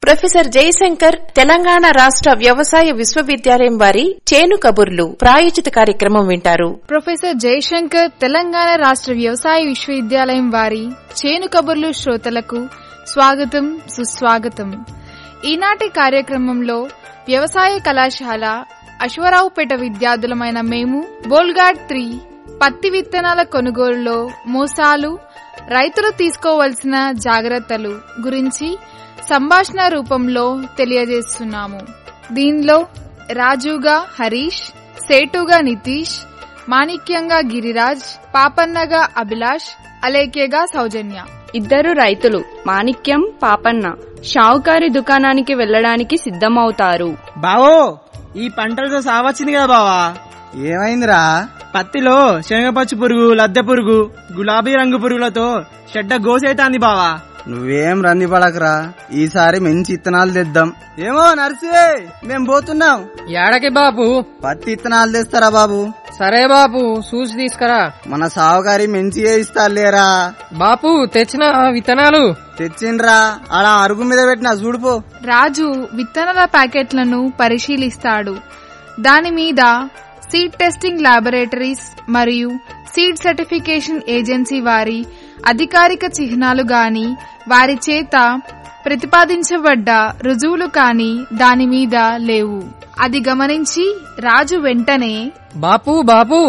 professor Jayashankar Telangana రాష్ట్ర వ్యవసాయ విశ్వవిద్యాలయం వారి చేను కబుర్లు ప్రాయోజిత కార్యక్రమం వింటారు ప్రొఫెసర్ జయశంకర్ తెలంగాణ రాష్ట్ర వ్యవసాయ విశ్వవిద్యాలయం వారి చేను కబుర్లు శ్రోతలకు స్వాగతం సుస్వాగతం ఈనాటి కార్యక్రమంలో వ్యవసాయ కళాశాల అశ్వరావుపేట విద్యార్థులమైన మేము బోల్గాడ్ త్రీ పత్తి విత్తనాల కొనుగోలులో మోసాలు రైతులు తీసుకోవలసిన జాగ్రత్తలు గురించి సంభాషణ రూపంలో తెలియజేస్తున్నాము దీనిలో రాజుగా హరీష్ సేటుగా నితీష్ మాణిక్యంగా గిరిరాజ్ పాపన్నగా అభిలాష్ అలేఖ్యగా సౌజన్య ఇద్దరు రైతులు మాణిక్యం పాపన్న షావుకారి దుకాణానికి వెళ్ళడానికి సిద్ధమవుతారు బావో ఈ పంటలతో సావచ్చింది కదా బావా ఏమైందిరా పత్తిలో శనగపచ్చు పురుగు లద్దె పురుగు గులాబీ రంగు పురుగులతో చెడ్డ గోసైతాంది బావా నువ్వేం రంది పడకరా ఈసారి మంచి ఇత్తనాలు తెద్దాం ఏమో నర్సే మేం పోతున్నాం ఏడకి బాపు పత్తి ఇత్తనాలు తెస్తారా బాబు సరే బాపు చూసి తీసుకురా మన సావుకారి మంచిగా ఇస్తాలేరా బాపు తెచ్చిన విత్తనాలు తెచ్చిండ్రా అలా అరుగు మీద పెట్టినా చూడుపో రాజు విత్తనాల ప్యాకెట్లను పరిశీలిస్తాడు దాని మీద సీడ్ టెస్టింగ్ ల్యాబొరేటరీస్ మరియు సీడ్ సర్టిఫికేషన్ ఏజెన్సీ వారి అధికారిక చిహ్నాలు గాని వారి చేత ప్రతిపాదించబడ్డ రుజువులు కాని దాని మీద లేవు అది గమనించి రాజు వెంటనే బాపు బాపు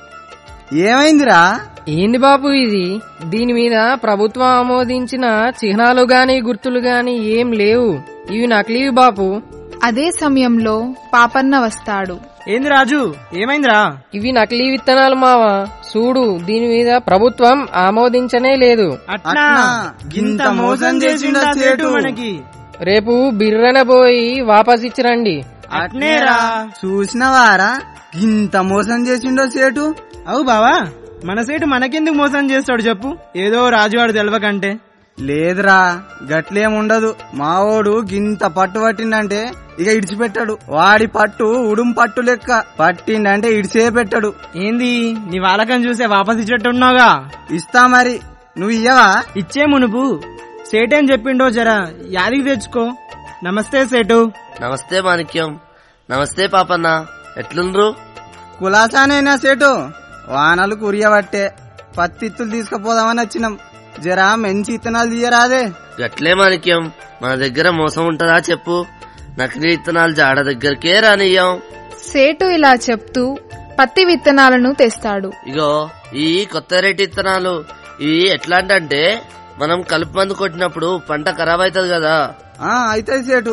ఏమైందిరా ఏంది బాపు ఇది దీని మీద ప్రభుత్వం ఆమోదించిన చిహ్నాలు గాని గుర్తులు గాని ఏం లేవు ఇవి నకిలీవి బాపు అదే సమయంలో పాపన్న వస్తాడు ఏంది రాజు ఏమైందిరా ఇవి నకిలీ విత్తనాలు మావా చూడు దీని మీద ప్రభుత్వం ఆమోదించనే లేదు అట్నా గింత మోసం చేసిండా సేటు మనకి రేపు బిర్రన పోయి వాపస్ ఇచ్చిరండి అట్నేరా చూసినవారా ఇంత మోసం చేసిండో సేటు అవు బావా మన సేటు మనకెందుకు మోసం చేస్తాడు చెప్పు ఏదో రాజువాడు తెలవకంటే లేదురా గట్లేముండదు మావోడు గింత పట్టు పట్టిండంటే ఇక ఇడిచిపెట్టాడు వాడి పట్టు ఉడుం పట్టు లెక్క పట్టిండంటే ఇడిచే పెట్టాడు ఏంది నీ వాళ్ళకని చూసే వాపస్ ఇచ్చేట్టున్నావుగా ఇస్తా మరి నువ్వు ఇయ్యవా ఇచ్చే మునుపు సేటేం చెప్పిండో జరా యాదికి తెచ్చుకో నమస్తే సేటు నమస్తే మాణిక్యం నమస్తే పాపన్న ఎట్లుండ్రు కులాసానైనా సేటు వానలు కురియబట్టే పత్తిత్తులు తీసుకుపోదామని వచ్చినాం జరా మంచి ఇత్తనాలు తీయరాదే గట్లే మాణిక్యం మన దగ్గర మోసం ఉంటదా చెప్పు నకిలీ విత్తనాలు జాడ దగ్గరకే రానియ్యం సేటు ఇలా చెప్తూ పత్తి విత్తనాలను తెస్తాడు ఇగో ఈ కొత్త రేటు విత్తనాలు ఇవి ఎట్లాంటంటే మనం కలుపు మందు కొట్టినప్పుడు పంట ఖరాబ్ అవుతుంది కదా ఆ అయితే సేటు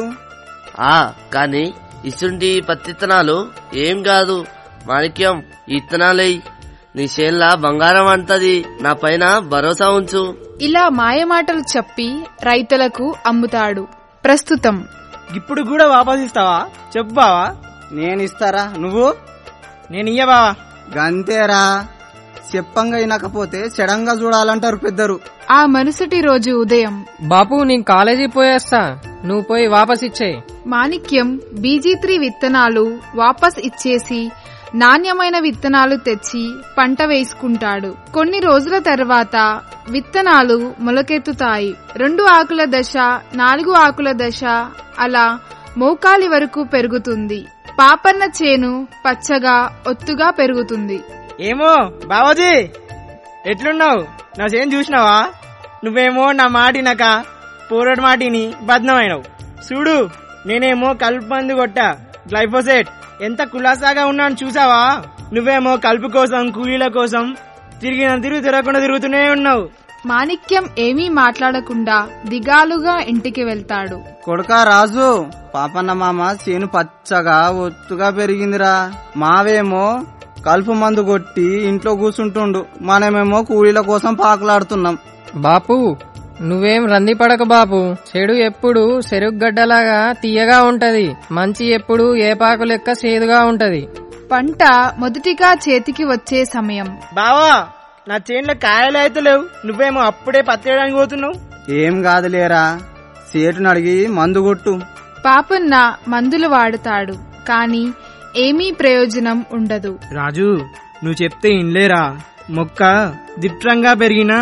ఆ కాని ఇసుంటి పత్తి విత్తనాలు ఏం కాదు మాణిక్యం ఈ విత్తనాలై నీ చేన్లా బంగారం అంటది నా పైన భరోసా ఉంచు ఇలా మాయమాటలు చెప్పి రైతులకు అమ్ముతాడు ప్రస్తుతం ఇప్పుడు కూడా వాపస్ ఇస్తావా చెప్పు బావా నేను ఇస్తారా నువ్వు నేను ఇయ్య బావా గంతేరా చెప్పంగా వినకపోతే చెడంగా చూడాలంటారు పెద్దరు ఆ మరుసటి రోజు ఉదయం బాపు నేను కాలేజీ పోయేస్తా నువ్వు పోయి వాపస్ ఇచ్చేయి మాణిక్యం బీజీ త్రీ విత్తనాలు వాపస్ ఇచ్చేసి నాణ్యమైన విత్తనాలు తెచ్చి పంట వేసుకుంటాడు కొన్ని రోజుల తర్వాత విత్తనాలు మొలకెత్తుతాయి రెండు ఆకుల దశ నాలుగు ఆకుల దశ అలా మోకాలి వరకు పెరుగుతుంది పాపన్న చేను పచ్చగా ఒత్తుగా పెరుగుతుంది ఏమో బావాజీ ఎట్లున్నావు నా చేను చూసినావా నువ్వేమో నా మాటినక పోరటి మాటిని బద్నమైనవు చూడు నేనేమో కలుపు మందు కొట్టా గ్లైఫోసేట్ ఎంత కులాసాగా ఉన్నాను చూసావా నువ్వేమో కలుపు కోసం కూలీల కోసం తిరిగిన తిరుగు తిరగకుండా తిరుగుతూనే ఉన్నావు మాణిక్యం ఏమీ మాట్లాడకుండా దిగాలుగా ఇంటికి వెళ్తాడు కొడుకా రాజు పాపన్న మామ చేను పచ్చగా ఒత్తుగా పెరిగిందిరా మావేమో కలుపు మందు కొట్టి ఇంట్లో కూర్చుంటుండు మనమేమో కూలీల కోసం పాకులాడుతున్నాం బాపు నువ్వేం రంది పడక బాపు చెడు ఎప్పుడు సెరుగడ్డలాగా తీయగా ఉంటది మంచి ఎప్పుడు ఏపాకు లెక్క సేదుగా ఉంటది పంట మొదటిగా చేతికి వచ్చే సమయం బావా నా చేనులో కాయలు అయితే లేవు నువ్వేమో అప్పుడే పత్తేయడానికి పోతున్నావు ఏం కాదులేరా సేటును అడిగి మందు కొట్టు పాపన్న మందులు వాడుతాడు కాని ఏమీ ప్రయోజనం ఉండదు రాజు నువ్వు చెప్తే ఇన్లేరా మొక్క దిట్రంగా పెరిగినా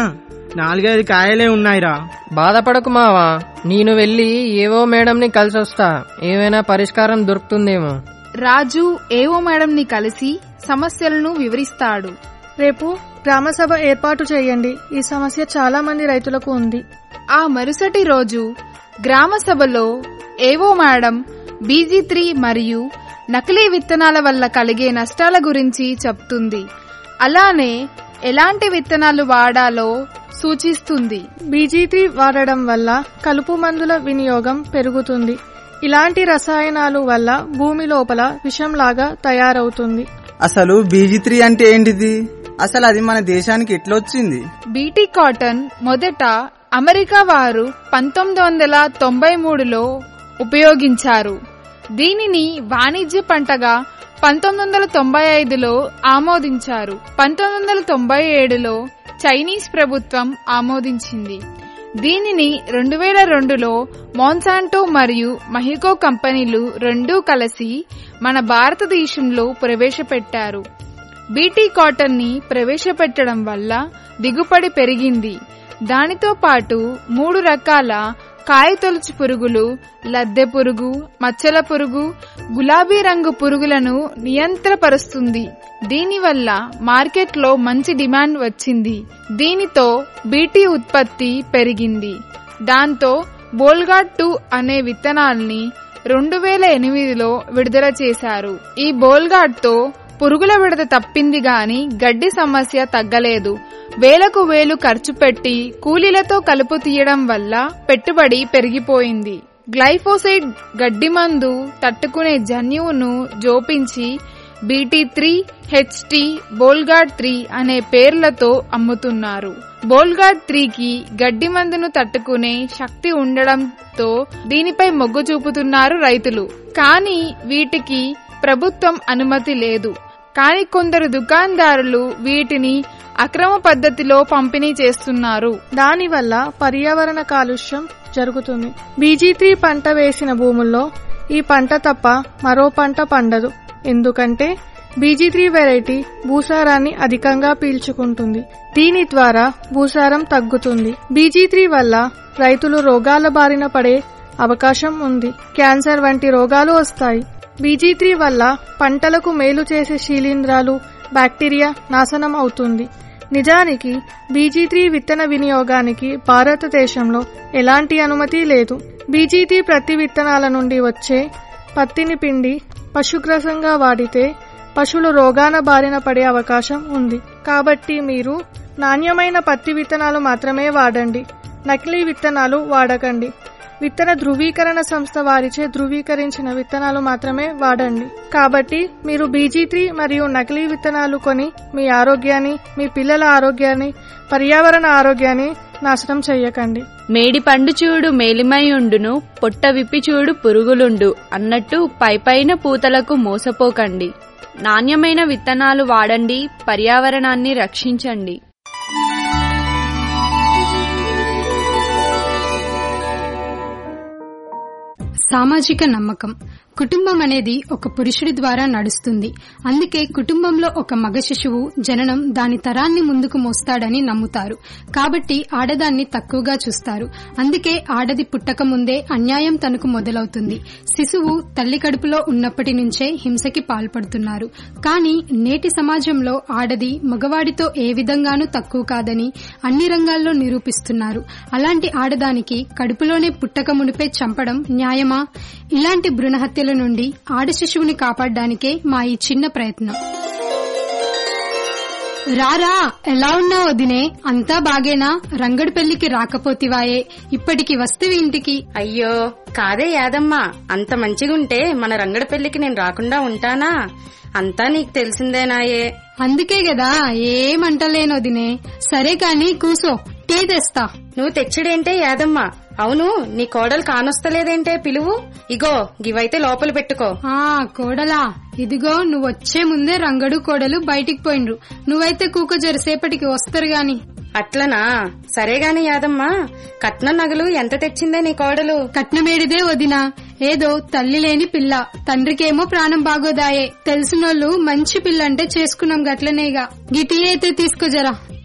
నాలుగైదు కాయలే ఉన్నాయిరా బాధపడకు మావా నేను వెళ్ళి ఏవో మేడంని కలిసొస్తా ఏమైనా పరిష్కారం దొరుకుతుందేమో రాజు ఏవో మేడంని కలిసి సమస్యలను వివరిస్తాడు రేపు గ్రామసభ ఏర్పాటు చేయండి ఈ సమస్య చాలా మంది రైతులకు ఉంది ఆ మరుసటి రోజు గ్రామ సభలో ఏవో మేడం బీజీ త్రీ మరియు నకిలీ విత్తనాల వల్ల కలిగే నష్టాల గురించి చెప్తుంది అలానే ఎలాంటి విత్తనాలు వాడాలో సూచిస్తుంది బీజీటీ వాడడం వల్ల కలుపు మందుల వినియోగం పెరుగుతుంది ఇలాంటి రసాయనాలు వల్ల భూమి లోపల విషంలాగా తయారవుతుంది అసలు బీజీ త్రీ అంటే ఏంటిది అసలు అది మన దేశానికి ఎట్లొచ్చింది బీటీ కాటన్ మొదట అమెరికా వారు పంతొమ్మిది వందల తొంభై మూడులో ఉపయోగించారు దీనిని వాణిజ్య పంటగా పంతొమ్మిది వందల తొంభై ఐదులో ఆమోదించారు పంతొమ్మిది వందల తొంభై ఏడులో చైనీస్ ప్రభుత్వం ఆమోదించింది దీనిని రెండు వేల రెండులో మోన్సాంటో మరియు మహికో కంపెనీలు రెండూ కలిసి మన భారతదేశంలో ప్రవేశపెట్టారు బీటీ కాటన్ ని ప్రవేశపెట్టడం వల్ల దిగుబడి పెరిగింది దానితో పాటు మూడు రకాల కాయతొలుచు పురుగులు లద్దె పురుగు మచ్చల పురుగు గులాబీ రంగు పురుగులను నియంత్రపరుస్తుంది దీనివల్ల మార్కెట్లో మంచి డిమాండ్ వచ్చింది దీనితో బీటీ ఉత్పత్తి పెరిగింది దాంతో బోల్గాట్ టూ అనే విత్తనాల్ని రెండు వేల ఎనిమిదిలో విడుదల చేశారు ఈ బోల్గాట్ తో పురుగుల విడత తప్పింది గాని గడ్డి సమస్య తగ్గలేదు వేలకు వేలు ఖర్చు పెట్టి కూలీలతో కలుపు తీయడం వల్ల పెట్టుబడి పెరిగిపోయింది గ్లైఫోసైడ్ గడ్డి మందు తట్టుకునే జన్యువును జోపించి BT three HT Bollgard three అనే పేర్లతో అమ్ముతున్నారు బోల్గాడ్ త్రీకి గడ్డి మందును తట్టుకునే శక్తి ఉండడంతో దీనిపై మొగ్గు చూపుతున్నారు రైతులు కానీ వీటికి ప్రభుత్వం అనుమతి లేదు కానీ కొందరు దుకాణదారులు వీటిని అక్రమ పద్ధతిలో పంపిణీ చేస్తున్నారు దానివల్ల పర్యావరణ కాలుష్యం జరుగుతుంది బీజీ పంట వేసిన భూముల్లో ఈ పంట తప్ప మరో పంట పండదు ఎందుకంటే బీజీ వెరైటీ భూసారాన్ని అధికంగా పీల్చుకుంటుంది దీని ద్వారా భూసారం తగ్గుతుంది బీజీ వల్ల రైతులు రోగాల బారిన పడే అవకాశం ఉంది క్యాన్సర్ వంటి రోగాలు వస్తాయి బీజీ వల్ల పంటలకు మేలు చేసే శీలీంధ్రాలు బ్యాక్టీరియా నాశనం అవుతుంది నిజానికి బీజీ విత్తన వినియోగానికి భారతదేశంలో ఎలాంటి అనుమతి లేదు బీజీ ప్రతి విత్తనాల నుండి వచ్చే పత్తిని పిండి పశుగ్రసంగా వాడితే పశువులు రోగాన బారిన పడే అవకాశం ఉంది కాబట్టి మీరు నాణ్యమైన పత్తి విత్తనాలు మాత్రమే వాడండి నకిలీ విత్తనాలు వాడకండి విత్తన ధృవీకరణ సంస్థ వారిచే ధృవీకరించిన విత్తనాలు మాత్రమే వాడండి కాబట్టి మీరు బీజీ మరియు నకిలీ విత్తనాలు కొని మీ ఆరోగ్యాన్ని మీ పిల్లల ఆరోగ్యాన్ని పర్యావరణ ఆరోగ్యాన్ని నాశనం చెయ్యకండి మేడి పండు చూడు మేలిమైయుండును పొట్ట విప్పి చూడు పురుగులుండు అన్నట్టు పైపైన పూతలకు మోసపోకండి నాణ్యమైన విత్తనాలు వాడండి పర్యావరణాన్ని రక్షించండి సామాజిక నమ్మకం కుటుంబం అనేది ఒక పురుషుడి ద్వారా నడుస్తుంది అందుకే కుటుంబంలో ఒక మగ శిశువు జననం దాని తరాన్ని ముందుకు మోస్తాడని నమ్ముతారు కాబట్టి ఆడదాన్ని తక్కువగా చూస్తారు అందుకే ఆడది పుట్టక ముందే అన్యాయం తనకు మొదలవుతుంది శిశువు తల్లి కడుపులో ఉన్నప్పటి నుంచే హింసకి పాల్పడుతున్నారు కానీ నేటి సమాజంలో ఆడది మగవాడితో ఏ విధంగానూ తక్కువ కాదని అన్ని రంగాల్లో నిరూపిస్తున్నారు అలాంటి ఆడదానికి కడుపులోనే పుట్టక మునిపే చంపడం న్యాయమా ఇలాంటి భ్రూణ హత్యల నుండి ఆడ శిశువుని కాపాడడానికే మా ఈ చిన్న ప్రయత్నం రారా ఎలా ఉన్నావు వదినే అంతా బాగేనా రంగడి పెళ్లికి రాకపోతివాయే ఇప్పటికి వస్తేవి ఇంటికి అయ్యో కాదే యాదమ్మా అంత మంచిగుంటే మన రంగడి పెళ్లికి నేను రాకుండా ఉంటానా అంతా నీకు తెలిసిందేనాయే అందుకే గదా ఏమంటలేను వదినే సరే కాని కూసో టీ తెస్తా నువ్వు తెచ్చుడేంటే యాదమ్మా అవును నీ కోడలు కానొస్తలేదేంటే పిలువు ఇగో గివైతే లోపల పెట్టుకో ఆ కోడలా ఇదిగో నువ్వు వచ్చే ముందే రంగడు కోడలు బయటికి పోయిండ్రు నువ్వైతే కూక జరసేపటికి వస్తారు గాని అట్లనా సరేగాని యాదమ్మా కట్నం నగలు ఎంత తెచ్చిందే నీ కోడలు కట్నమేడిదే వదినా ఏదో తల్లి లేని పిల్ల తండ్రికేమో ప్రాణం బాగోదాయే తెలిసినోళ్ళు మంచి పిల్ల అంటే చేసుకున్నాం గట్లనేగా గిటి అయితే తీసుకోజరా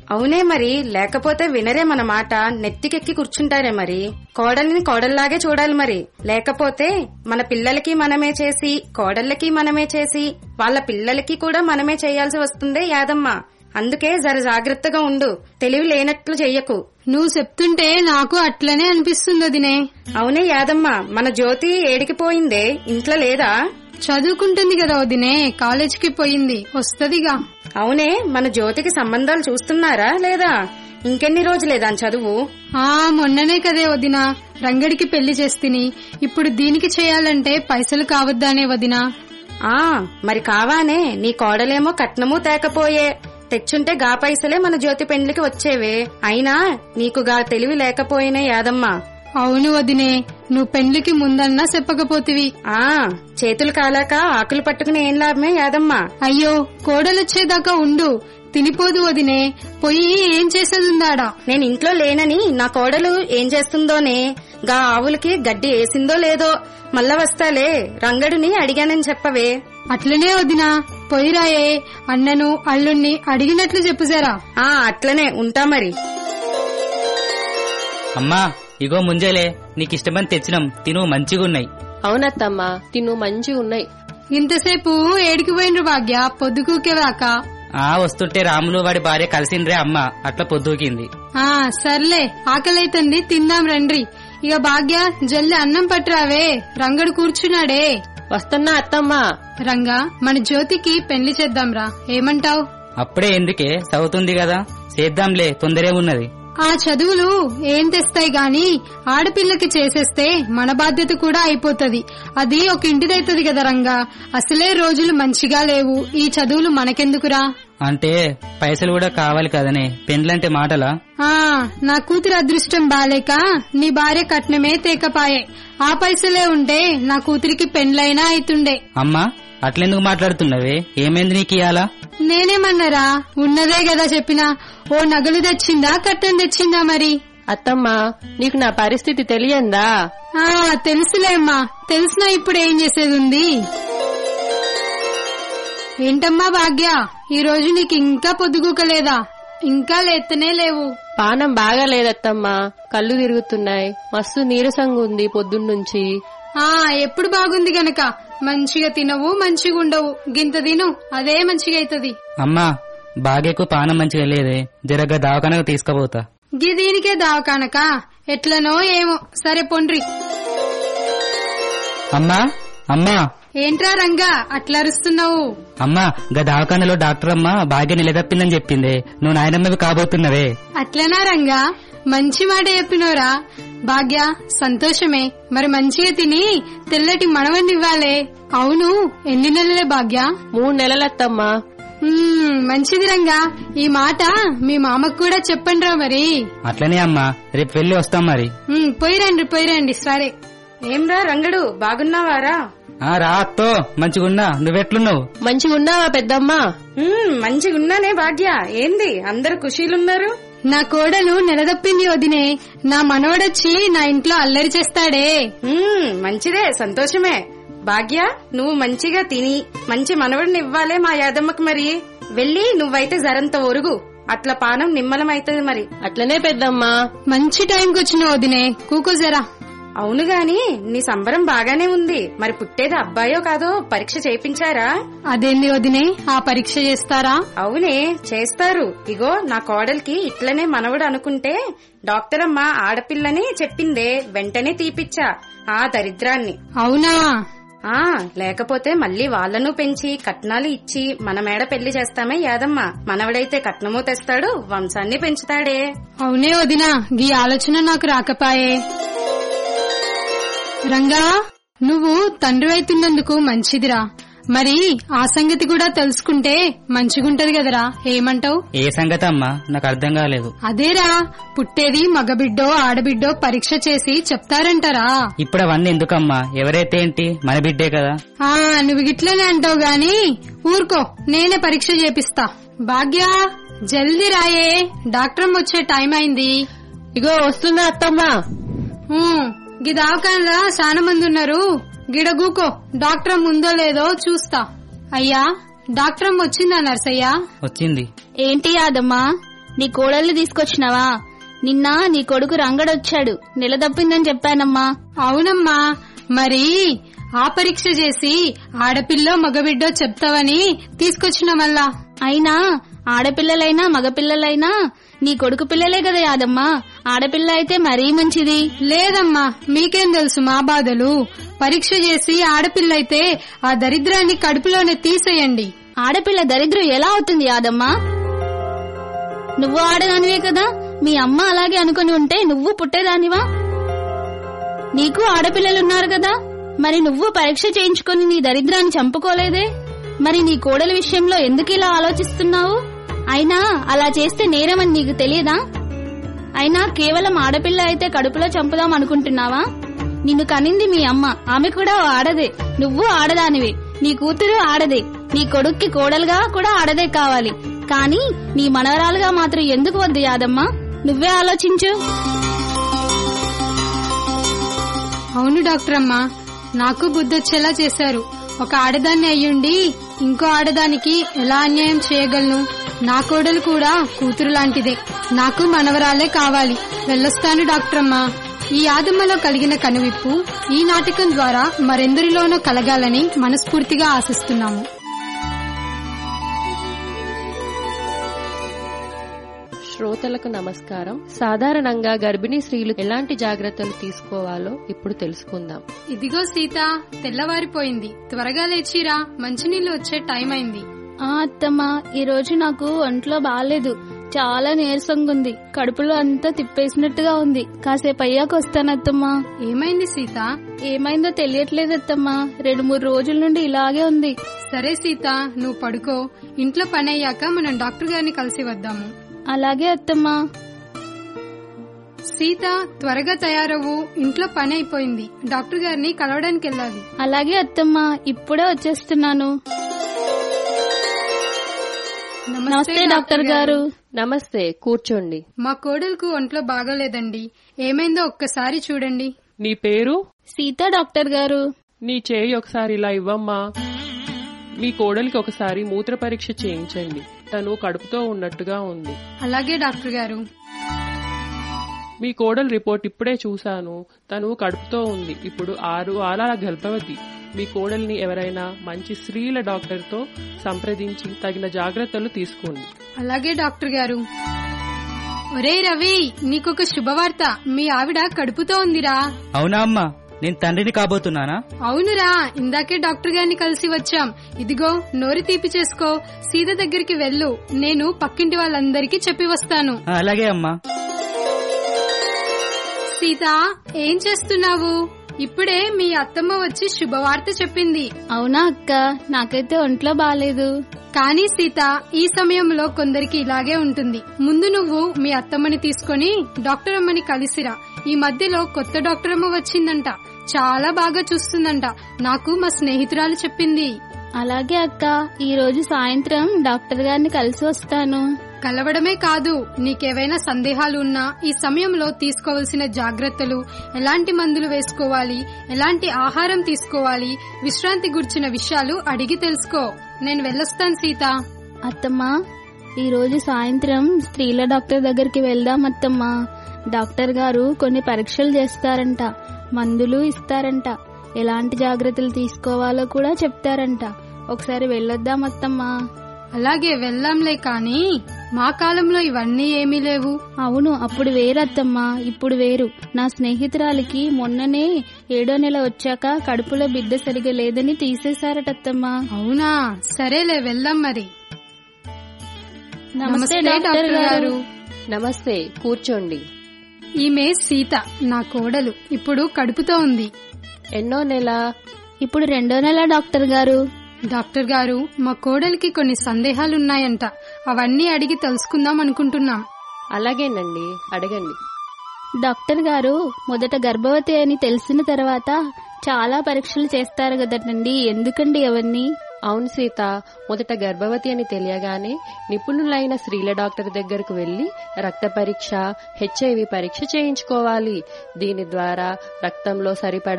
అవునే మరి లేకపోతే వినరే మన మాట నెత్తికెక్కి కూర్చుంటారే మరి కోడల్ని కోడల్లాగే చూడాలి మరి లేకపోతే మన పిల్లలకి మనమే చేసి కోడళ్ళకి మనమే చేసి వాళ్ళ పిల్లలకి కూడా మనమే చేయాల్సి వస్తుందే యాదమ్మ అందుకే జర జాగ్రత్తగా ఉండు తెలివి లేనట్లు చెయ్యకు నువ్వు చెప్తుంటే నాకు అట్లనే అనిపిస్తుంది వదినే అవునే యాదమ్మ మన జ్యోతి ఏడికి పోయిందే ఇంట్లో లేదా చదువుకుంటుంది కదా వదినే కాలేజీకి పోయింది వస్తదిగా అవునే మన జ్యోతికి సంబంధాలు చూస్తున్నారా లేదా ఇంకెన్ని రోజులే దాని చదువు ఆ మొన్ననే కదే వదినా రంగడికి పెళ్లి చేస్తిని ఇప్పుడు దీనికి చేయాలంటే పైసలు కావద్దానే వదినా ఆ మరి కావానే నీ కోడలేమో కట్నము తేకపోయే తెచ్చుంటే గా పైసలే మన జ్యోతి పెండ్లికి వచ్చేవే అయినా నీకు గా తెలివి లేకపోయినే యాదమ్మ అవును వదినే నువ్వు పెండ్లికి ముందన్నా చెప్పకపోతివి ఆ చేతులు కాలాక ఆకులు పట్టుకుని ఏం లాభమే యాదమ్మ అయ్యో కోడలొచ్చేదాకా ఉండు తినిపోదు వదినే పొయ్యి ఏం చేసేదుందాడా నేను ఇంట్లో లేనని నా కోడలు ఏం చేస్తుందోనే గా ఆవులకి గడ్డి వేసిందో లేదో మళ్ళా వస్తాలే రంగడుని అడిగానని చెప్పవే అట్లనే వదినా పొయ్యిరాయే అన్నను అల్లుణ్ణి అడిగినట్లు చెప్పుజరా ఆ అట్లనే ఉంటా మరి అమ్మా ఇగో ముంజలే నీకిష్టమని తెచ్చినాం తిను మంచిగున్నాయి అవునత్తమ్మా తిను మంచిగా ఉన్నాయి ఇంతసేపు ఏడికి పోయినరు భాగ్య పొద్దుకూకేవాక ఆ వస్తుంటే రాములు వాడి భార్య కలిసిండ్రే అమ్మ అట్లా పొద్దుకింది ఆ సర్లే ఆకలైతుంది తిందాం రండ్రి ఇక భాగ్య జల్ది అన్నం పట్టురావే రంగడు కూర్చున్నాడే వస్తున్నా అత్తమ్మా రంగా మన జ్యోతికి పెళ్లి చేద్దాంరా ఏమంటావ్ అప్పుడే ఎందుకే చదువుతుంది కదా చేద్దాంలే తొందరే ఉన్నది ఆ చదువులు ఏం తెస్తాయి గాని ఆడపిల్లకి చేసేస్తే మన బాధ్యత కూడా అయిపోతది అది ఒక ఇంటిదైతది కదా రంగా అసలే రోజులు మంచిగా లేవు ఈ చదువులు మనకెందుకురా అంటే పైసలు కూడా కావాలి కదనే పెండ్లంటే మాటలా ఆ నా కూతురు అదృష్టం బాలేక నీ భార్య కట్నమే తేకపాయే ఆ పైసలే ఉంటే నా కూతురికి పెండ్లైనా అయితుండే అమ్మా అట్లెందుకు మాట్లాడుతున్నవే ఏమైంది నీకు ఇయాలా నేనేమన్నారా ఉన్నదే కదా చెప్పినా ఓ నగలు తెచ్చిందా కట్టం తెచ్చిందా మరి అత్తమ్మా నీకు నా పరిస్థితి తెలియందా ఆ తెలుసులేమ్మా తెలిసినా ఇప్పుడు ఏం చేసేది ఉంది ఏంటమ్మా భాగ్య ఈ రోజు నీకు ఇంకా పొద్దుగుకలేదా ఇంకా లేత్తనే లేవు పానం బాగా లేదత్తమ్మా కళ్ళు తిరుగుతున్నాయి మస్తు నీరసంగా ఉంది పొద్దున్నుంచి ఆ ఎప్పుడు బాగుంది గనక మంచిగా తినవు మంచిగా ఉండవు గింత తిను అదే మంచిగా అయితది అమ్మా బాగేకు పానం మంచిగా లేదే జరగ దవాఖానకు తీసుకుపోతా గి దీనికే దావకానక ఎట్లనో ఏమో సరే పొండ్రి అమ్మా అమ్మా ఏంట్రా రంగా అట్లా అరుస్తున్నావు అమ్మా గా దవాఖానలో డాక్టర్ అమ్మ భాగ్య నిలదప్పిందని చెప్పిందే నువ్వు నాయనమ్మవి కాబోతున్నవే అట్లనా రంగా మంచి మాట చెప్పినోరా భాగ్య సంతోషమే మరి మంచిగా తిని తెల్లటి మనవన్ని ఇవ్వాలే అవును ఎన్ని నెలలే భాగ్య మూడు నెలలత్తమ్మా మ్మ్, మంచిది రంగా ఈ మాట మీ మామకు కూడా చెప్పండిరా మరి అట్లనే అమ్మా రేపు వెళ్ళి వస్తాం మరి మ్మ్, పోయిరండి పోయిరండి సరే ఏంరా రంగడు బాగున్నావారా ఆ రా అత్తో మంచిగున్నా నువ్వెట్లున్నావు మంచిగున్నావా పెద్దమ్మా ఉమ్, మంచిగున్నానే భాగ్య ఏంది అందరు ఖుషీలున్నారు నా కోడలు నెలదప్పింది వదినే నా మనవడొచ్చి నా ఇంట్లో అల్లరి చేస్తాడే ఉమ్, మంచిదే సంతోషమే భాగ్య నువ్వు మంచిగా తిని మంచి మనవడిని ఇవ్వాలే మా యాదమ్మకి మరి వెళ్ళి నువ్వైతే జరంత ఒరుగు అట్లా పానం నిమ్మలం అవుతుంది మరి అట్లనే పెద్దమ్మా మంచి టైంకి వచ్చిన వదినే కూకో జరా అవును గాని నీ సంబరం బాగానే ఉంది మరి పుట్టేది అబ్బాయో కాదో పరీక్ష చేయించారా అదేంది వదినే ఆ పరీక్ష చేస్తారా అవునే చేస్తారు ఇగో నా కోడలికి ఇట్లనే మనవడు అనుకుంటే డాక్టర్ అమ్మ ఆడపిల్లని చెప్పిందే వెంటనే తీపిచ్చా ఆ దరిద్రాన్ని అవునా ఆ లేకపోతే మళ్ళీ వాళ్ళను పెంచి కట్నాలు ఇచ్చి మన మేడ పెళ్లి చేస్తామే యాదమ్మ మనవడైతే కట్నము తెస్తాడు వంశాన్ని పెంచుతాడే అవునే వదినా గీ ఆలోచన నాకు రాకపాయే రంగా నువ్వు తండ్రి అవుతున్నందుకు మంచిదిరా మరి ఆ సంగతి కూడా తెలుసుకుంటే మంచిగుంటది కదరా ఏమంటావు ఏ సంగతి అమ్మా నాకు అర్థం కాలేదు అదేరా పుట్టేది మగబిడ్డో ఆడబిడ్డో పరీక్ష చేసి చెప్తారంటారా ఇప్పుడు అవన్నీ ఎందుకమ్మా ఎవరైతే ఏంటి మన బిడ్డే కదా ఆ నువ్వు గిట్లనే అంటావు గాని ఊరుకో నేనే పరీక్ష చేపిస్తా భాగ్య జల్దీ రాయే డాక్టర్ వచ్చే టైం అయింది ఇగో వస్తుందా అత్తమ్మా ఊ, గి దవాఖానలా చాలా మంది ఉన్నారు గిడ గూకో డాక్టర్ ముందో లేదో చూస్తా అయ్యా డాక్టర్ వచ్చిందా నర్సయ్య వచ్చింది ఏంటి యాదమ్మా నీ కోడల్ని తీసుకొచ్చినావా నిన్న నీ కొడుకు రంగడొచ్చాడు నెల తప్పిందని చెప్పానమ్మా అవునమ్మా మరి ఆ పరీక్ష చేసి ఆడపిల్లో మగబిడ్డో చెప్తావని తీసుకొచ్చిన మళ్ళా అయినా ఆడపిల్లలైనా మగపిల్లలైనా నీ కొడుకు పిల్లలే కదా యాదమ్మా ఆడపిల్ల అయితే మరీ మంచిది లేదమ్మా మీకేం తెలుసు మా బాధలు పరీక్ష చేసి ఆడపిల్లైతే ఆ దరిద్రాన్ని కడుపులోనే తీసేయండి ఆడపిల్ల దరిద్రం ఎలా అవుతుంది యాదమ్మా నువ్వు ఆడదానివే కదా మీ అమ్మ అలాగే అనుకుని ఉంటే నువ్వు పుట్టేదానివా నీకు ఆడపిల్లలున్నారు కదా మరి నువ్వు పరీక్ష చేయించుకొని నీ దరిద్రాన్ని చంపుకోలేదే మరి నీ కోడల విషయంలో ఎందుకు ఇలా ఆలోచిస్తున్నావు అయినా అలా చేస్తే నేరమని నీకు తెలియదా అయినా కేవలం ఆడపిల్ల అయితే కడుపులో చంపుదాం అనుకుంటున్నావా నిన్ను కనింది మీ అమ్మ ఆమె కూడా ఓ ఆడదే నువ్వు ఆడదానివే నీ కూతురు ఆడదే నీ కొడుక్కి కోడలుగా కూడా ఆడదే కావాలి కానీ నీ మనవరాలుగా మాత్రం ఎందుకు వద్దు యాదమ్మా నువ్వే ఆలోచించు అవును డాక్టర్ అమ్మా నాకు బుద్ధొచ్చేలా చేశారు ఒక ఆడదాన్ని అయ్యుండి ఇంకో ఆడదానికి ఎలా అన్యాయం చేయగలను నా కోడలు కూడా కూతురు లాంటిదే నాకు మనవరాలే కావాలి వెళ్ళొస్తాను డాక్టర్ అమ్మా ఈ ఆదమ్మలో కలిగిన కనువిప్పు ఈ నాటకం ద్వారా మరెందరిలోనో కలగాలని మనస్ఫూర్తిగా ఆశిస్తున్నాము శ్రోతలకు నమస్కారం సాధారణంగా గర్భిణీ స్త్రీలు ఎలాంటి జాగ్రత్తలు తీసుకోవాలో ఇప్పుడు తెలుసుకుందాం ఇదిగో సీత తెల్లవారిపోయింది త్వరగా లేచిరా మంచినీళ్ళు వచ్చే టైం అయింది ఆ అత్తమ్మా ఈ రోజు నాకు ఒంట్లో బాగాలేదు చాలా నీరసంగా ఉంది కడుపులో అంతా తిప్పేసినట్టుగా ఉంది కాసేపు అయ్యాక వస్తాను అత్తమ్మా ఏమైంది సీత ఏమైందో తెలియట్లేదు అత్తమ్మా రెండు మూడు రోజుల నుండి ఇలాగే ఉంది సరే సీత నువ్వు పడుకో ఇంట్లో పని అయ్యాక మనం డాక్టర్ గారిని కలిసి వద్దాము అలాగే అత్తమ్మా సీత త్వరగా తయారవ్వు ఇంట్లో పని అయిపోయింది డాక్టర్ గారిని కలవడానికి వెళ్ళాలి అలాగే అత్తమ్మా ఇప్పుడే వచ్చేస్తున్నాను నమస్తే డాక్టర్ గారు నమస్తే కూర్చోండి మా కోడలకు ఒంట్లో బాగోలేదండి ఏమైందో ఒక్కసారి చూడండి నీ పేరు సీత డాక్టర్ గారు నీ చేయి ఒకసారి ఇలా ఇవ్వమ్మా మీ కోడలికి ఒకసారి మూత్ర పరీక్ష చేయించండి తను కడుపుతో ఉన్నట్టుగా ఉంది అలాగే డాక్టర్ గారు మీ కోడలు రిపోర్ట్ ఇప్పుడే చూశాను తను కడుపుతో ఉంది ఇప్పుడు ఆరు వారాల గర్భవతి మీ కోడల్ని ఎవరైనా మంచి స్త్రీల డాక్టర్తో సంప్రదించి తగిన జాగ్రత్తలు తీసుకోండి అలాగే డాక్టర్ గారు ఒరే రవి నీకొక శుభవార్త మీ ఆవిడ కడుపుతో ఉందిరా అవునా అమ్మా నేను తండ్రిని కాబోతున్నానా అవునురా ఇందాకే డాక్టర్ గారిని కలిసి వచ్చాం ఇదిగో నోరు తీపి చేసుకో సీత దగ్గరికి వెళ్ళు నేను పక్కింటి వాళ్ళందరికీ చెప్పి వస్తాను ఆ, అలాగే అమ్మా సీత ఏం చేస్తున్నావు ఇప్పుడే మీ అత్తమ్మ వచ్చి శుభవార్త చెప్పింది అవునా అక్క నాకైతే ఒంట్లో బాగాలేదు కానీ సీత ఈ సమయంలో కొందరికి ఇలాగే ఉంటుంది ముందు నువ్వు మీ అత్తమ్మని తీసుకొని డాక్టర్ అమ్మని కలిసిరా ఈ మధ్యలో కొత్త డాక్టర్ అమ్మ వచ్చిందంట చాలా బాగా చూస్తుందంట నాకు మా స్నేహితురాలు చెప్పింది అలాగే అక్క ఈ రోజు సాయంత్రం డాక్టర్ గారిని కలిసి వస్తాను కలవడమే కాదు నీకేవైనా సందేహాలు ఉన్నా ఈ సమయంలో తీసుకోవలసిన జాగ్రత్తలు ఎలాంటి మందులు వేసుకోవాలి ఎలాంటి ఆహారం తీసుకోవాలి విశ్రాంతి గుర్చిన విషయాలు అడిగి తెలుసుకో నేను వెళ్ళొస్తాను సీత అత్తమ్మా ఈ రోజు సాయంత్రం స్త్రీల డాక్టర్ దగ్గరికి వెళ్దాం అత్తమ్మా డాక్టర్ గారు కొన్ని పరీక్షలు చేస్తారంట మందులు ఇస్తారంట ఎలాంటి జాగ్రత్తలు తీసుకోవాలో కూడా చెప్తారంట ఒకసారి వెళ్ళొద్దాం అత్తమ్మా అలాగే వెళ్దాంలే కాని మా కాలంలో ఇవన్నీ ఏమీ లేవు అవును అప్పుడు వేరత్తమ్మా ఇప్పుడు వేరు నా స్నేహితురాలికి మొన్ననే ఏడో నెల వచ్చాక కడుపులో బిడ్డ సరిగా లేదని తీసేశారటత్తమ్మా అవునా సరేలే వెళ్దాం మరి నమస్తే డాక్టర్ గారు నమస్తే కూర్చోండి ఈమె సీత నా కోడలు ఇప్పుడు కడుపుతో ఉంది ఎన్నో నెల ఇప్పుడు రెండో నెల డాక్టర్ గారు డాక్టర్ గారు మా కోడలికి కొన్ని సందేహాలున్నాయంట అవన్నీ అడిగి తెలుసుకుందాం అనుకుంటున్నాం అలాగేనండి అడగండి డాక్టర్ గారు మొదట గర్భవతి అని తెలిసిన తర్వాత చాలా పరీక్షలు చేస్తారు కదండి ఎందుకండి అవన్నీ అవును సీత మొదట గర్భవతి అని తెలియగానే నిపుణులైన స్త్రీల డాక్టర్ దగ్గరకు వెళ్లి రక్త పరీక్ష హెచ్ఐవి పరీక్ష చేయించుకోవాలి దీని ద్వారా రక్తంలో సరిపడా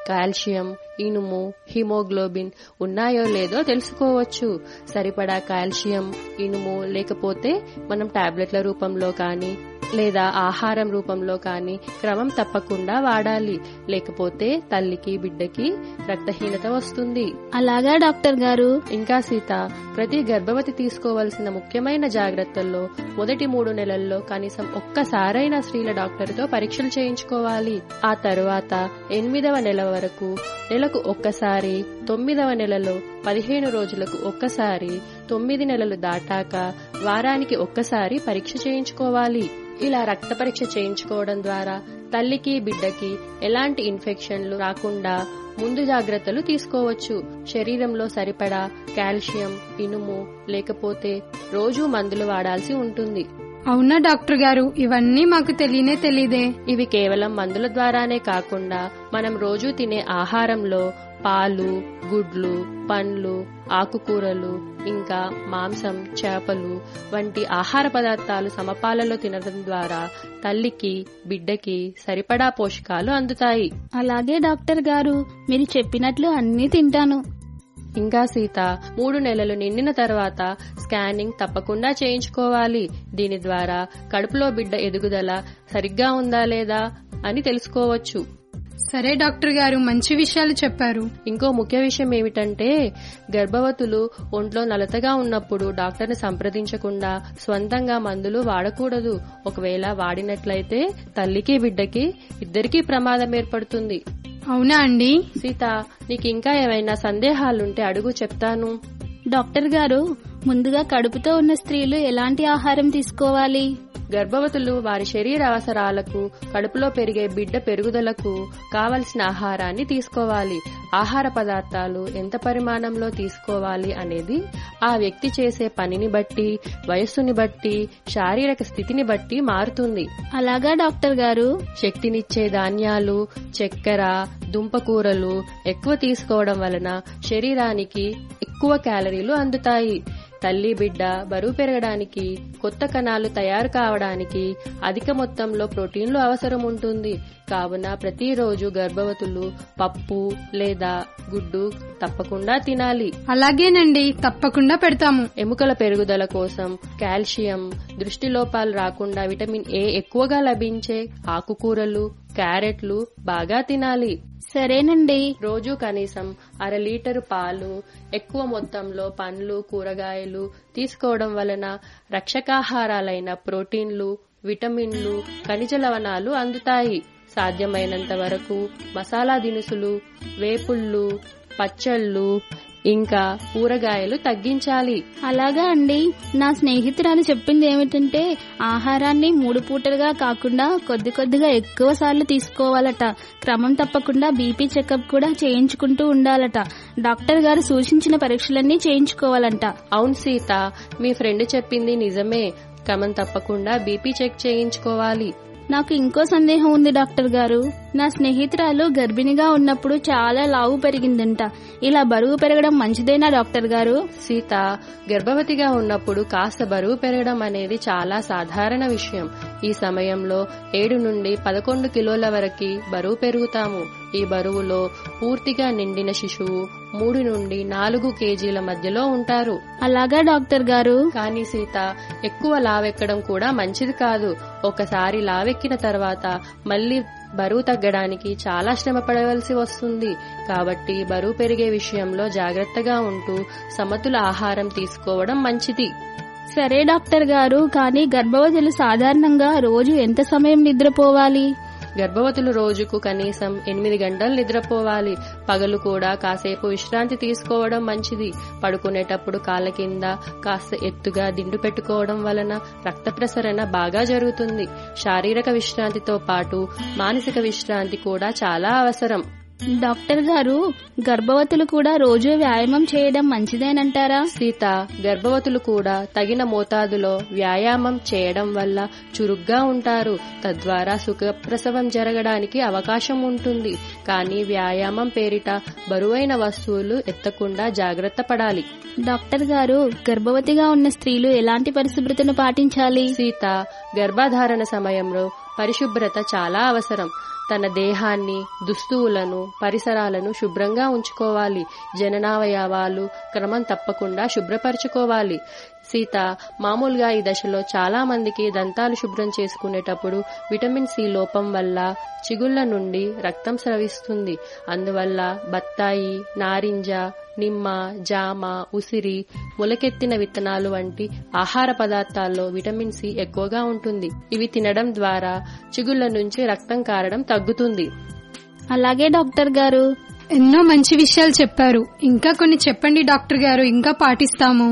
కాల్షియం ఇనుము హిమోగ్లోబిన్ ఉన్నాయో లేదో తెలుసుకోవచ్చు సరిపడా కాల్షియం ఇనుము లేకపోతే మనం టాబ్లెట్ల రూపంలో కానీ లేదా ఆహారం రూపంలో కానీ క్రమం తప్పకుండా వాడాలి లేకపోతే తల్లికి బిడ్డకి రక్తహీనత వస్తుంది అలాగా డాక్టర్ గారు ఇంకా సీత ప్రతి గర్భవతి తీసుకోవాల్సిన ముఖ్యమైన జాగ్రత్తల్లో మొదటి మూడు నెలల్లో కనీసం ఒక్కసారైనా స్త్రీల డాక్టర్తో పరీక్షలు చేయించుకోవాలి ఆ తరువాత ఎనిమిదవ నెల వరకు నెలకు ఒక్కసారి తొమ్మిదవ నెలలో పదిహేను రోజులకు ఒక్కసారి తొమ్మిది నెలలు దాటాక వారానికి ఒక్కసారి పరీక్ష చేయించుకోవాలి ఇలా రక్త పరీక్ష చేయించుకోవడం ద్వారా తల్లికి బిడ్డకి ఎలాంటి ఇన్ఫెక్షన్లు రాకుండా ముందు జాగ్రత్తలు తీసుకోవచ్చు శరీరంలో సరిపడా కాల్షియం ఇనుము లేకపోతే రోజూ మందులు వాడాల్సి ఉంటుంది అవునా డాక్టర్ గారు ఇవన్నీ మాకు తెలియనే తెలీదే ఇవి కేవలం మందుల ద్వారానే కాకుండా మనం రోజూ తినే ఆహారంలో పాలు గుడ్లు పండ్లు ఆకుకూరలు ఇంకా మాంసం చేపలు వంటి ఆహార పదార్థాలు సమపాలలో తినడం ద్వారా తల్లికి బిడ్డకి సరిపడా పోషకాలు అందుతాయి అలాగే డాక్టర్ గారు మీరు చెప్పినట్లు అన్నీ తింటాను ఇంకా సీత మూడు నెలలు నిండిన తర్వాత స్కానింగ్ తప్పకుండా చేయించుకోవాలి దీని ద్వారా కడుపులో బిడ్డ ఎదుగుదల సరిగ్గా ఉందా లేదా అని తెలుసుకోవచ్చు సరే డాక్టర్ గారు మంచి విషయాలు చెప్పారు ఇంకో ముఖ్య విషయం ఏమిటంటే గర్భవతులు ఒంట్లో నలతగా ఉన్నప్పుడు డాక్టర్ని సంప్రదించకుండా స్వంతంగా మందులు వాడకూడదు ఒకవేళ వాడినట్లయితే తల్లికి బిడ్డకి ఇద్దరికీ ప్రమాదం ఏర్పడుతుంది అవునా అండి సీత నీకు ఇంకా ఏమైనా సందేహాలుంటే అడుగు చెప్తాను డాక్టర్ గారు ముందుగా కడుపుతో ఉన్న స్త్రీలు ఎలాంటి ఆహారం తీసుకోవాలి గర్భవతులు వారి శరీర అవసరాలకు కడుపులో పెరిగే బిడ్డ పెరుగుదలకు కావలసిన ఆహారాన్ని తీసుకోవాలి ఆహార పదార్థాలు ఎంత పరిమాణంలో తీసుకోవాలి అనేది ఆ వ్యక్తి చేసే పనిని బట్టి వయస్సుని బట్టి శారీరక స్థితిని బట్టి మారుతుంది అలాగా డాక్టర్ గారు శక్తినిచ్చే ధాన్యాలు చక్కెర దుంపకూరలు ఎక్కువ తీసుకోవడం వలన శరీరానికి ఎక్కువ క్యాలరీలు అందుతాయి తల్లి బిడ్డ బరువు పెరగడానికి కొత్త కణాలు తయారు కావడానికి అధిక మొత్తంలో ప్రోటీన్లు అవసరం ఉంటుంది కావున ప్రతిరోజు గర్భవతులు పప్పు లేదా గుడ్డు తప్పకుండా తినాలి అలాగేనండి తప్పకుండా పెడతాము ఎముకల పెరుగుదల కోసం కాల్షియం దృష్టి లోపాలు రాకుండా విటమిన్ ఏ ఎక్కువగా లభించే ఆకుకూరలు క్యారెట్లు బాగా తినాలి సరేనండి రోజు కనీసం అర లీటరు పాలు ఎక్కువ మొత్తంలో పండ్లు కూరగాయలు తీసుకోవడం వలన రక్షకాహారాలైన ప్రోటీన్లు విటమిన్లు ఖనిజ లవణాలు అందుతాయి సాధ్యమైనంత వరకు మసాలా దినుసులు వేపుళ్ళు పచ్చళ్ళు ఇంకా కూరగాయలు తగ్గించాలి అలాగా అండి నా స్నేహితురాలు చెప్పింది ఏమిటంటే ఆహారాన్ని మూడు పూటలుగా కాకుండా కొద్ది కొద్దిగా ఎక్కువ సార్లు తీసుకోవాలట క్రమం తప్పకుండా బీపీ చెకప్ కూడా చేయించుకుంటూ ఉండాలట డాక్టర్ గారు సూచించిన పరీక్షలన్నీ చేయించుకోవాలంట అవును సీత మీ ఫ్రెండ్ చెప్పింది నిజమే క్రమం తప్పకుండా బీపీ చెక్ చేయించుకోవాలి నాకు ఇంకో సందేహం ఉంది డాక్టర్ గారు నా స్నేహితురాలు గర్భిణిగా ఉన్నప్పుడు చాలా లావు పెరిగిందంట ఇలా బరువు పెరగడం మంచిదేనా డాక్టర్ గారు సీత గర్భవతిగా ఉన్నప్పుడు కాస్త బరువు పెరగడం అనేది చాలా సాధారణ విషయం ఈ సమయంలో ఏడు నుండి పదకొండు కిలోల వరకు బరువు పెరుగుతాము ఈ బరువులో పూర్తిగా నిండిన శిశువు మూడు నుండి నాలుగు కేజీల మధ్యలో ఉంటారు అలాగా డాక్టర్ గారు కానీ సీత ఎక్కువ లావెక్కడం కూడా మంచిది కాదు ఒకసారి లావెక్కిన తర్వాత మళ్ళీ బరువు తగ్గడానికి చాలా శ్రమ పడవలసి వస్తుంది కాబట్టి బరువు పెరిగే విషయంలో జాగ్రత్తగా ఉంటూ సమతుల ఆహారం తీసుకోవడం మంచిది సరే డాక్టర్ గారు కానీ గర్భవతులు సాధారణంగా రోజు ఎంత సమయం నిద్రపోవాలి గర్భవతులు రోజుకు కనీసం ఎనిమిది గంటలు నిద్రపోవాలి పగలు కూడా కాసేపు విశ్రాంతి తీసుకోవడం మంచిది పడుకునేటప్పుడు కాళ్ళ కింద కాస్త ఎత్తుగా దిండు పెట్టుకోవడం వలన రక్త ప్రసరణ బాగా జరుగుతుంది శారీరక విశ్రాంతితో పాటు మానసిక విశ్రాంతి కూడా చాలా అవసరం డాక్టర్ గారు గర్భవతులు కూడా రోజు వ్యాయామం చేయడం మంచిదేనంటారా సీత గర్భవతులు కూడా తగిన మోతాదులో వ్యాయామం చేయడం వల్ల చురుగ్గా ఉంటారు తద్వారా సుఖప్రసవం జరగడానికి అవకాశం ఉంటుంది కానీ వ్యాయామం పేరిట బరువైన వస్తువులు ఎత్తకుండా జాగ్రత్త పడాలి డాక్టర్ గారు గర్భవతిగా ఉన్న స్త్రీలు ఎలాంటి పరిశుభ్రతను పాటించాలి సీత గర్భధారణ సమయంలో పరిశుభ్రత చాలా అవసరం తన దేహాన్ని దుస్తువులను పరిసరాలను శుభ్రంగా ఉంచుకోవాలి జననావయవాలు క్రమం తప్పకుండా శుభ్రపరచుకోవాలి సీత మామూలుగా ఈ దశలో చాలా మందికి దంతాలు శుభ్రం చేసుకునేటప్పుడు విటమిన్ సి లోపం వల్ల చిగుళ్ల నుండి రక్తం స్రవిస్తుంది అందువల్ల బత్తాయి నారింజ నిమ్మ జామ ఉసిరి మొలకెత్తిన విత్తనాలు వంటి ఆహార పదార్థాల్లో విటమిన్ సి ఎక్కువగా ఉంటుంది ఇవి తినడం ద్వారా చిగుళ్ల నుంచి రక్తం కారడం తగ్గుతుంది అలాగే డాక్టర్ గారు ఎన్నో మంచి విషయాలు చెప్పారు ఇంకా కొన్ని చెప్పండి డాక్టర్ గారు ఇంకా పాటిస్తాము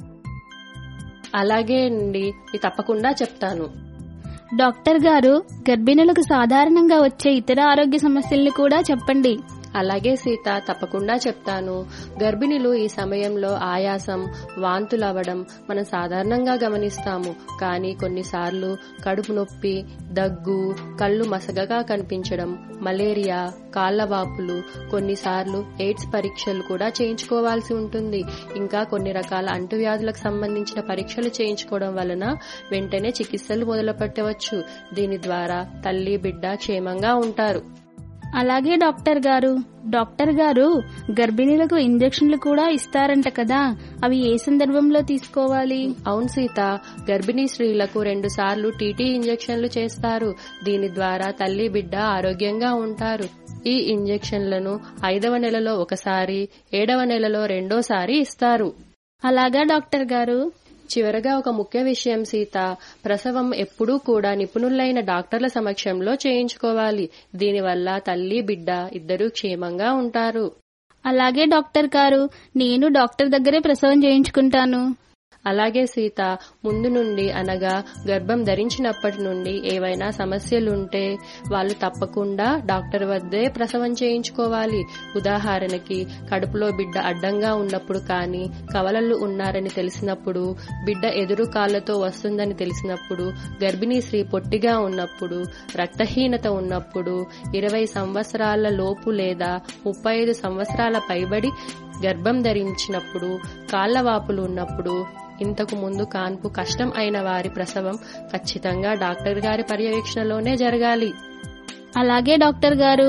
అలాగే అండి ఇది తప్పకుండా చెప్తాను డాక్టర్ గారు గర్భిణులకు సాధారణంగా వచ్చే ఇతర ఆరోగ్య సమస్యల్ని కూడా చెప్పండి అలాగే సీత తప్పకుండా చెప్తాను గర్భిణులు ఈ సమయంలో ఆయాసం వాంతులవ్వడం మనం సాధారణంగా గమనిస్తాము కానీ కొన్నిసార్లు కడుపు నొప్పి దగ్గు కళ్ళు మసగగా కనిపించడం మలేరియా కాళ్లవాపులు కొన్నిసార్లు ఎయిడ్స్ పరీక్షలు కూడా చేయించుకోవాల్సి ఉంటుంది ఇంకా కొన్ని రకాల అంటువ్యాధులకు సంబంధించిన పరీక్షలు చేయించుకోవడం వలన వెంటనే చికిత్సలు మొదలుపెట్టవచ్చు దీని ద్వారా తల్లి బిడ్డ క్షేమంగా ఉంటారు అలాగే డాక్టర్ గారు డాక్టర్ గారు గర్భిణీలకు ఇంజెక్షన్లు కూడా ఇస్తారంట కదా అవి ఏ సందర్భంలో తీసుకోవాలి అవును సీత గర్భిణీ స్త్రీలకు రెండు సార్లు టీటీ ఇంజెక్షన్లు చేస్తారు దీని ద్వారా తల్లి బిడ్డ ఆరోగ్యంగా ఉంటారు ఈ ఇంజెక్షన్లను ఐదవ నెలలో ఒకసారి ఏడవ నెలలో రెండోసారి ఇస్తారు అలాగా డాక్టర్ గారు చివరగా ఒక ముఖ్య విషయం సీత ప్రసవం ఎప్పుడూ కూడా నిపుణులైన డాక్టర్ల సమక్షంలో చేయించుకోవాలి దీనివల్ల తల్లి బిడ్డ ఇద్దరూ క్షేమంగా ఉంటారు అలాగే డాక్టర్ గారు నేను డాక్టర్ దగ్గరే ప్రసవం చేయించుకుంటాను అలాగే సీత ముందు నుండి అనగా గర్భం ధరించినప్పటి నుండి ఏవైనా సమస్యలుంటే వాళ్ళు తప్పకుండా డాక్టర్ వద్దే ప్రసవం చేయించుకోవాలి ఉదాహరణకి కడుపులో బిడ్డ అడ్డంగా ఉన్నప్పుడు కానీ కవలలు ఉన్నారని తెలిసినప్పుడు బిడ్డ ఎదురు కాళ్లతో వస్తుందని తెలిసినప్పుడు గర్భిణీ స్త్రీ పొట్టిగా ఉన్నప్పుడు రక్తహీనత ఉన్నప్పుడు ఇరవై సంవత్సరాల లోపు లేదా ముప్పై ఐదు సంవత్సరాల పైబడి గర్భం ధరించినప్పుడు కాళ్లవాపులు ఉన్నప్పుడు ఇంతకు ముందు కాన్పు కష్టం అయిన వారి ప్రసవం ఖచ్చితంగా డాక్టర్ గారి పర్యవేక్షణలోనే జరగాలి అలాగే డాక్టర్ గారు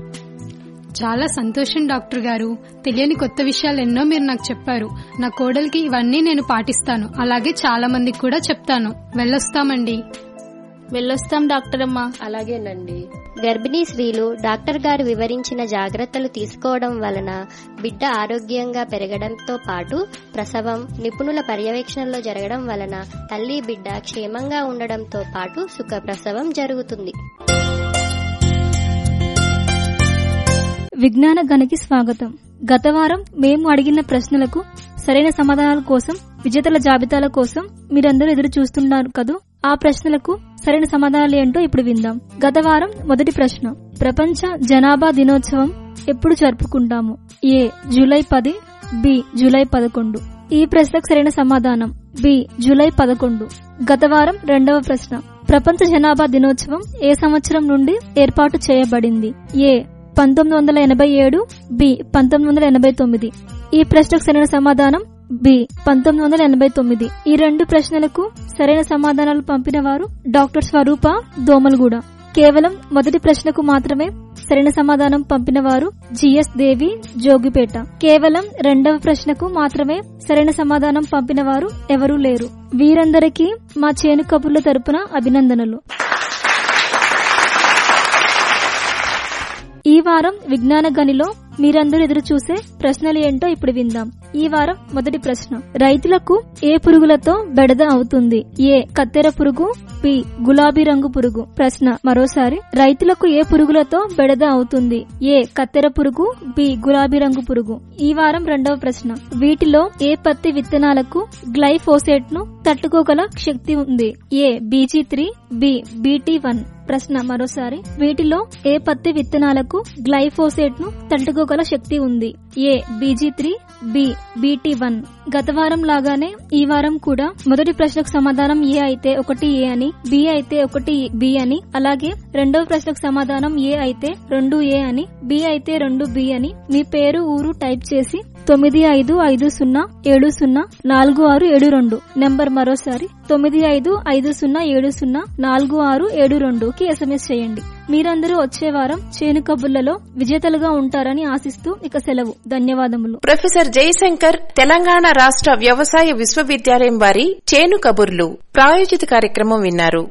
చాలా సంతోషం డాక్టర్ గారు తెలియని కొత్త విషయాలు ఎన్నో మీరు నాకు చెప్పారు నా కోడలికి ఇవన్నీ నేను పాటిస్తాను అలాగే చాలా మందికి కూడా చెప్తాను వెళ్ళొస్తామండి వెళ్ళొస్తాం డాక్టర్ అమ్మా అలాగేనండి గర్భిణీ స్త్రీలు డాక్టర్ గారు వివరించిన జాగ్రత్తలు తీసుకోవడం వలన బిడ్డ ఆరోగ్యంగా పెరగడంతో పాటు ప్రసవం నిపుణుల పర్యవేక్షణలో జరగడం వలన తల్లి బిడ్డ క్షేమంగా ఉండడంతో పాటు సుఖ ప్రసవం జరుగుతుంది విజ్ఞాన గనికి స్వాగతం గత వారం మేము అడిగిన ప్రశ్నలకు సరైన సమాధానాల కోసం విజేతల జాబితాల కోసం మీరందరూ ఎదురు చూస్తున్నారు కదూ ఆ ప్రశ్నలకు సరైన సమాధానాలు ఏంటో ఇప్పుడు విందాం గత వారం మొదటి ప్రశ్న ప్రపంచ జనాభా దినోత్సవం ఎప్పుడు జరుపుకుంటాము ఏ జూలై పది బి జూలై పదకొండు ఈ ప్రశ్నకు సరైన సమాధానం బి జూలై పదకొండు గత వారం రెండవ ప్రశ్న ప్రపంచ జనాభా దినోత్సవం ఏ సంవత్సరం నుండి ఏర్పాటు చేయబడింది ఏ పంతొమ్మిది వందల ఎనభై ఏడు బి పంతొమ్మిది వందల ఎనభై తొమ్మిది ఈ ప్రశ్నకు సరైన సమాధానం బి పంతొమ్మిది వందల ఎనభై తొమ్మిది ఈ రెండు ప్రశ్నలకు సరైన సమాధానాలు పంపిన వారు డాక్టర్ స్వరూప దోమలగూడ కేవలం మొదటి ప్రశ్నకు మాత్రమే సరైన సమాధానం పంపిన వారు జిఎస్ దేవి జోగిపేట కేవలం రెండవ ప్రశ్నకు మాత్రమే సరైన సమాధానం పంపిన వారు ఎవరూ లేరు వీరందరికీ మా చేను కబుర్ల తరపున అభినందనలు ఈ వారం విజ్ఞాన గనిలో మీరందరూ ఎదురు చూసే ప్రశ్నలు ఏంటో ఇప్పుడు విందాం ఈ వారం మొదటి ప్రశ్న రైతులకు ఏ పురుగులతో బెడద అవుతుంది ఏ కత్తెర పురుగు బి గులాబీ రంగు పురుగు ప్రశ్న మరోసారి రైతులకు ఏ పురుగులతో బెడద అవుతుంది ఏ కత్తెర పురుగు బి గులాబీ రంగు పురుగు ఈ వారం రెండవ ప్రశ్న వీటిలో ఏ పత్తి విత్తనాలకు గ్లైఫోసేట్ ను తట్టుకోగల శక్తి ఉంది A BG three B BT one ప్రశ్న మరోసారి వీటిలో ఏ పత్తి విత్తనాలకు గ్లైఫోసేట్ ను తట్టుకోగల శక్తి ఉంది A BG three B BT one గత వారం లాగానే ఈ వారం కూడా మొదటి ప్రశ్నకు సమాధానం ఏ అయితే ఒకటి ఏ అని బి అయితే ఒకటి బి అని అలాగే రెండవ ప్రశ్నకు సమాధానం ఏ అయితే రెండు ఏ అని బి అయితే రెండు బి అని మీ పేరు ఊరు టైప్ చేసి తొమ్మిది ఐదు ఐదు సున్నా ఏడు సున్నా నాలుగు ఆరు ఏడు రెండు నెంబర్ మరోసారి తొమ్మిది ఐదు ఐదు సున్నా ఏడు సున్నా నాలుగు ఆరు ఏడు రెండుకి ఎస్ఎంఎస్ చేయండి మీరందరూ వచ్చే వారం చేను కబుర్లలో విజేతలుగా ఉంటారని ఆశిస్తూ ఇక సెలవు ధన్యవాదములు ప్రొఫెసర్ జయశంకర్ తెలంగాణ రాష్ట్ర వ్యవసాయ విశ్వవిద్యాలయం వారి చేను కబుర్లు ప్రాయోజిత కార్యక్రమం విన్నారు